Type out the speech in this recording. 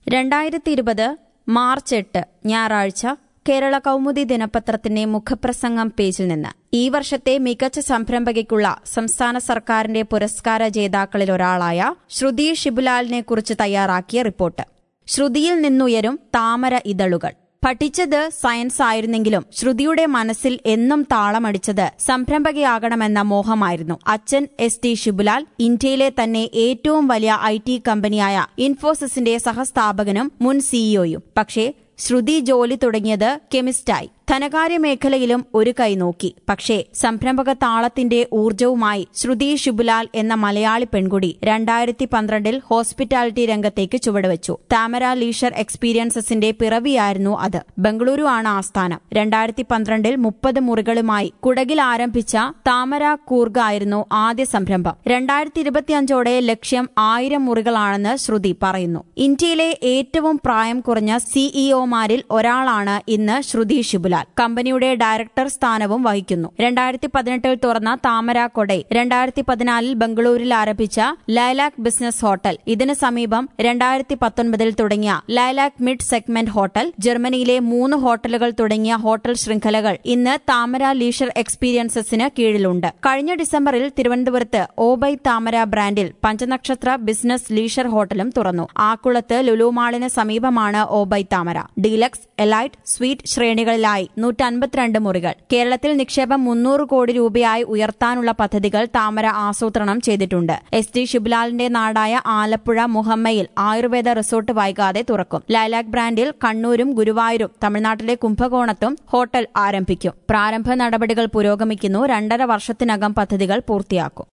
രണ്ടായിരത്തി ഇരുപത് മാർച്ച് എട്ട് ഞായറാഴ്ച കേരള കൗമുദി ദിനപത്രത്തിന്റെ മുഖപ്രസംഗം പേജിൽ നിന്ന് ഈ വർഷത്തെ മികച്ച സംരംഭകയ്ക്കുള്ള സംസ്ഥാന സർക്കാരിന്റെ പുരസ്കാര ജേതാക്കളിൽ ഒരാളായ ശ്രുതി ഷിബുലാലിനെ കുറിച്ച് തയ്യാറാക്കിയ റിപ്പോർട്ട് ശ്രുതിയിൽ നിന്നുയരും താമര ഇതളുകൾ പഠിച്ചത് സയൻസ് ആയിരുന്നെങ്കിലും ശ്രുതിയുടെ മനസ്സിൽ എന്നും താളമടിച്ചത് സംരംഭകയാകണമെന്ന മോഹമായിരുന്നു അച്ഛൻ എസ് ടി ഷിബുലാൽ ഇന്ത്യയിലെ തന്നെ ഏറ്റവും വലിയ ഐ ടി കമ്പനിയായ ഇൻഫോസിസിന്റെ സഹസ്ഥാപകനും മുൻ സിഇഒയും പക്ഷേ ശ്രുതി ജോലി തുടങ്ങിയത് കെമിസ്റ്റായി ധനകാര്യ മേഖലയിലും ഒരു കൈ നോക്കി പക്ഷേ സംരംഭക താളത്തിന്റെ ഊർജവുമായി ശ്രുതി ഷിബുലാൽ എന്ന മലയാളി പെൺകുടി രണ്ടായിരത്തി പന്ത്രണ്ടിൽ ഹോസ്പിറ്റാലിറ്റി രംഗത്തേക്ക് ചുവടുവച്ചു താമര ലീഷർ എക്സ്പീരിയൻസസിന്റെ പിറവിയായിരുന്നു അത് ബംഗളൂരു ആണ് ആസ്ഥാനം രണ്ടായിരത്തി പന്ത്രണ്ടിൽ മുപ്പത് മുറികളുമായി കുടകിൽ ആരംഭിച്ച താമര കൂർഗ് ആയിരുന്നു ആദ്യ സംരംഭം രണ്ടായിരത്തി ഇരുപത്തിയഞ്ചോടെ ലക്ഷ്യം ആയിരം മുറികളാണെന്ന് ശ്രുതി പറയുന്നു ഇന്ത്യയിലെ ഏറ്റവും പ്രായം കുറഞ്ഞ സിഇഒമാരിൽ ഒരാളാണ് ഇന്ന് ശ്രുതി ഷിബുലാൽ കമ്പനിയുടെ ഡയറക്ടർ സ്ഥാനവും വഹിക്കുന്നു രണ്ടായിരത്തി പതിനെട്ടിൽ തുറന്ന താമര കൊടൈ രണ്ടായിരത്തി പതിനാലിൽ ബംഗളൂരിൽ ആരംഭിച്ച ലൈലാക് ബിസിനസ് ഹോട്ടൽ ഇതിന് സമീപം രണ്ടായിരത്തി പത്തൊൻപതിൽ തുടങ്ങിയ ലൈലാക് മിഡ് സെഗ്മെന്റ് ഹോട്ടൽ ജർമ്മനിയിലെ മൂന്ന് ഹോട്ടലുകൾ തുടങ്ങിയ ഹോട്ടൽ ശൃംഖലകൾ ഇന്ന് താമര ലീഷർ എക്സ്പീരിയൻസസിന് കീഴിലുണ്ട് കഴിഞ്ഞ ഡിസംബറിൽ തിരുവനന്തപുരത്ത് ഓബൈ താമര ബ്രാൻഡിൽ പഞ്ചനക്ഷത്ര ബിസിനസ് ലീഷർ ഹോട്ടലും തുറന്നു ആക്കുളത്ത് ലുലുമാളിന് സമീപമാണ് O by Tamara deluxe elite suite ശ്രേണികളിലായി നൂറ്റൻപത്തിരണ്ട് മുറികൾ കേരളത്തിൽ നിക്ഷേപം മുന്നൂറ് കോടി രൂപയായി ഉയർത്താനുള്ള പദ്ധതികൾ താമര ആസൂത്രണം ചെയ്തിട്ടുണ്ട് എസ് ടി ഷിബുലാലിന്റെ നാടായ ആലപ്പുഴ മുഹമ്മയിൽ ആയുർവേദ റിസോർട്ട് വൈകാതെ തുറക്കും ലൈലാക് ബ്രാൻഡിൽ കണ്ണൂരും ഗുരുവായൂരും തമിഴ്നാട്ടിലെ കുംഭകോണത്തും ഹോട്ടൽ ആരംഭിക്കും പ്രാരംഭ നടപടികൾ പുരോഗമിക്കുന്നു രണ്ടര വർഷത്തിനകം പദ്ധതികൾ പൂർത്തിയാക്കും